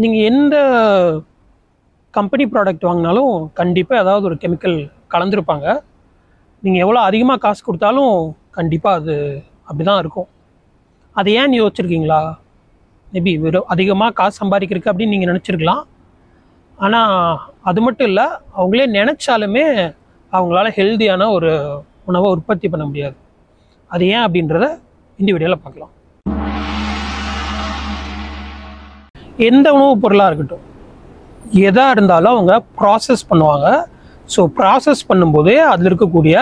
நீங்கள் எந்த company product வாங்கினாலும் கண்டிப்பாக ஏதாவது ஒரு கெமிக்கல் கலந்துருப்பாங்க நீங்கள் எவ்வளோ அதிகமாக காசு கொடுத்தாலும் கண்டிப்பாக அது அப்படி தான் இருக்கும் அது ஏன் யோசிச்சிருக்கீங்களா மேபி வெறும் அதிகமாக காசு சம்பாதிக்கிறதுக்கு அப்படின்னு நீங்கள் நினச்சிருக்கலாம் ஆனால் அது மட்டும் இல்லை அவங்களே நினச்சாலுமே அவங்களால ஹெல்தியான ஒரு உணவை உற்பத்தி பண்ண முடியாது அது ஏன் அப்படின்றத இந்த வீடியோவில் பார்க்கலாம் எந்த உணவுப் பொருளாக இருக்கட்டும் எதாக இருந்தாலும் அவங்க ப்ராசஸ் பண்ணுவாங்க ஸோ ப்ராசஸ் பண்ணும்போதே அதில் இருக்கக்கூடிய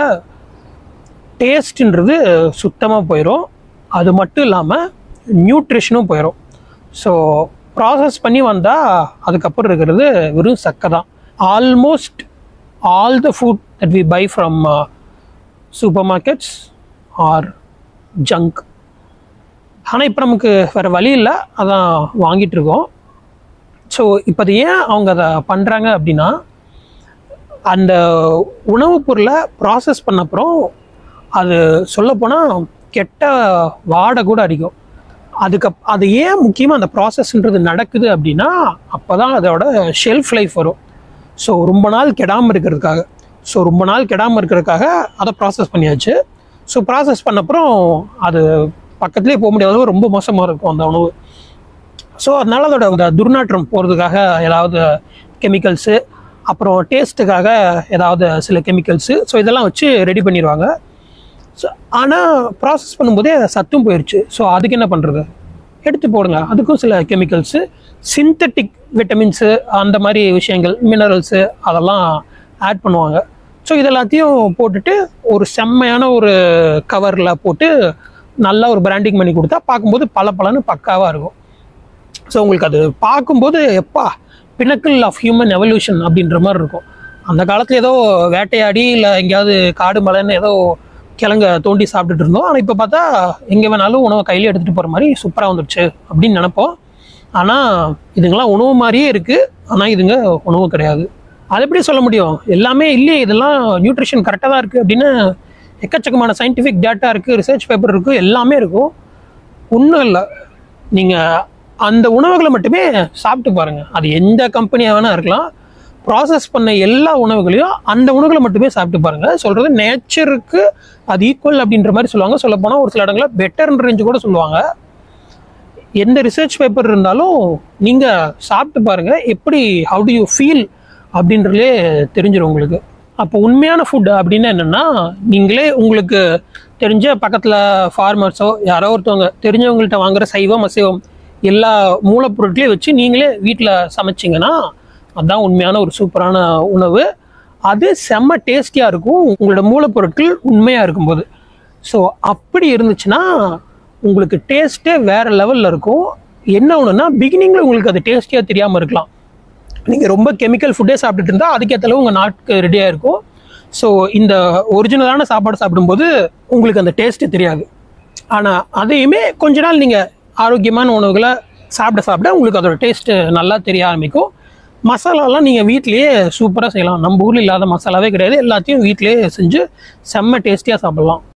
டேஸ்ட்ன்றது சுத்தமாக போயிடும் அது மட்டும் இல்லாமல் நியூட்ரிஷனும் போயிடும் ஸோ ப்ராசஸ் பண்ணி வந்தால் அதுக்கப்புறம் இருக்கிறது வெறும் சக்கை தான் almost all the food that we buy from supermarkets are junk ஆனால் இப்போ நமக்கு வேறு வழி இல்லை அதான் வாங்கிட்டு இருக்கோம் ஸோ இப்போ அது ஏன் அவங்க அதை பண்ணுறாங்க அப்படின்னா அந்த உணவுப் பொருளை ப்ராசஸ் பண்ண அப்புறம் அது சொல்லப்போனால் கெட்ட வாடை கூட அடிக்கும் அதுக்கு அது ஏன் முக்கியமாக அந்த ப்ராசஸ்ன்றது நடக்குது அப்படின்னா அப்போ தான் அதோட ஷெல்ஃப் லைஃப் வரும் ஸோ ரொம்ப நாள் கெடாமல் இருக்கிறதுக்காக ஸோ ரொம்ப நாள் கெடாமல் இருக்கிறதுக்காக அதை ப்ராசஸ் பண்ணியாச்சு ஸோ ப்ராசஸ் பண்ண அப்புறம் அது பக்கத்துலேயே போக முடியாத அளவு ரொம்ப மோசமாக இருக்கும் அந்த உணவு ஸோ அதனால அதோட அந்த துர்நாற்றம் போகிறதுக்காக ஏதாவது கெமிக்கல்ஸு அப்புறம் டேஸ்ட்டுக்காக ஏதாவது சில கெமிக்கல்ஸு ஸோ இதெல்லாம் வச்சு ரெடி பண்ணிடுவாங்க ஸோ ஆனால் ப்ராசஸ் பண்ணும்போதே சத்தும் போயிடுச்சு ஸோ அதுக்கு என்ன பண்ணுறது எடுத்து போடுங்க அதுக்கும் சில கெமிக்கல்ஸு சிந்தட்டிக் விட்டமின்ஸு அந்த மாதிரி விஷயங்கள் மினரல்ஸு அதெல்லாம் ஆட் பண்ணுவாங்க ஸோ இதெல்லாத்தையும் போட்டுட்டு ஒரு செம்மையான ஒரு கவரில் போட்டு நல்லா ஒரு பிராண்டிங் பண்ணி கொடுத்தா பார்க்கும்போது பல பலன்னு பக்காவாக இருக்கும் ஸோ உங்களுக்கு அது பார்க்கும்போது எப்பா பினக்கிள் ஆஃப் ஹியூமன் எவல்யூஷன் அப்படின்ற மாதிரி இருக்கும் அந்த காலத்தில் ஏதோ வேட்டையாடி இல்லை எங்கேயாவது காடு மலைன்னு ஏதோ கிழங்க தோண்டி சாப்பிட்டுட்டு இருந்தோம் ஆனால் இப்போ பார்த்தா எங்கே வேணாலும் உணவை கையில் எடுத்துகிட்டு போகிற மாதிரி சூப்பராக வந்துடுச்சு அப்படின்னு நினைப்போம் ஆனால் இதுங்கெல்லாம் உணவு மாதிரியே இருக்குது ஆனால் இதுங்க உணவு கிடையாது அது எப்படி சொல்ல முடியும் எல்லாமே இல்லையே இதெல்லாம் நியூட்ரிஷன் கரெக்டாக தான் இருக்குது அப்படின்னு எக்கச்சக்கமான சயின்டிஃபிக் டேட்டா இருக்குது ரிசர்ச் பேப்பர் இருக்குது எல்லாமே இருக்கும் ஒன்றும் இல்லை நீங்கள் அந்த உணவுகளை மட்டுமே சாப்பிட்டு பாருங்கள் அது எந்த கம்பெனியாக வேணால் இருக்கலாம் ப்ராசஸ் பண்ண எல்லா உணவுகளையும் அந்த உணவுகளை மட்டுமே சாப்பிட்டு பாருங்கள் சொல்கிறது நேச்சருக்கு அது ஈக்குவல் அப்படின்ற மாதிரி சொல்லுவாங்க சொல்லப்போனால் ஒரு சில இடங்களில் பெட்டர்ன்ற ரேஞ்சு கூட சொல்லுவாங்க எந்த ரிசர்ச் பேப்பர் இருந்தாலும் நீங்கள் சாப்பிட்டு பாருங்கள் எப்படி ஹவு டு யூ ஃபீல் அப்படின்றதுலே தெரிஞ்சிடும் உங்களுக்கு அப்போ உண்மையான ஃபுட் அப்படின்னு என்னென்னா நீங்களே உங்களுக்கு தெரிஞ்ச பக்கத்தில் ஃபார்மர்ஸோ யாரோ ஒருத்தவங்க தெரிஞ்சவங்கள்ட்ட வாங்குற சைவம் அசைவம் எல்லா மூலப்பொருட்களையும் வச்சு நீங்களே வீட்டில் சமைச்சிங்கன்னா அதுதான் உண்மையான ஒரு சூப்பரான உணவு அது செம்ம டேஸ்டியாக இருக்கும் உங்களோட மூலப்பொருட்கள் உண்மையாக இருக்கும்போது ஸோ அப்படி இருந்துச்சுன்னா உங்களுக்கு டேஸ்ட்டே வேறு லெவலில் இருக்கும் என்ன ஒன்றுனா பிகினிங்கில் உங்களுக்கு அது டேஸ்டியாக தெரியாமல் இருக்கலாம் நீங்கள் ரொம்ப கெமிக்கல் ஃபுட்டே சாப்பிட்டுட்டு இருந்தால் அதுக்கேற்ற அளவு உங்கள் நாட்டுக்கு ரெடியாக இருக்கும் ஸோ இந்த ஒரிஜினலான சாப்பாடு சாப்பிடும்போது உங்களுக்கு அந்த டேஸ்ட்டு தெரியாது ஆனால் அதையுமே கொஞ்ச நாள் நீங்கள் ஆரோக்கியமான உணவுகளை சாப்பிட சாப்பிட உங்களுக்கு அதோட டேஸ்ட்டு நல்லா தெரிய ஆரம்பிக்கும் மசாலாலாம் நீங்கள் வீட்லேயே சூப்பராக செய்யலாம் நம்ம ஊரில் இல்லாத மசாலாவே கிடையாது எல்லாத்தையும் வீட்டிலேயே செஞ்சு செம்ம டேஸ்டியாக சாப்பிட்லாம்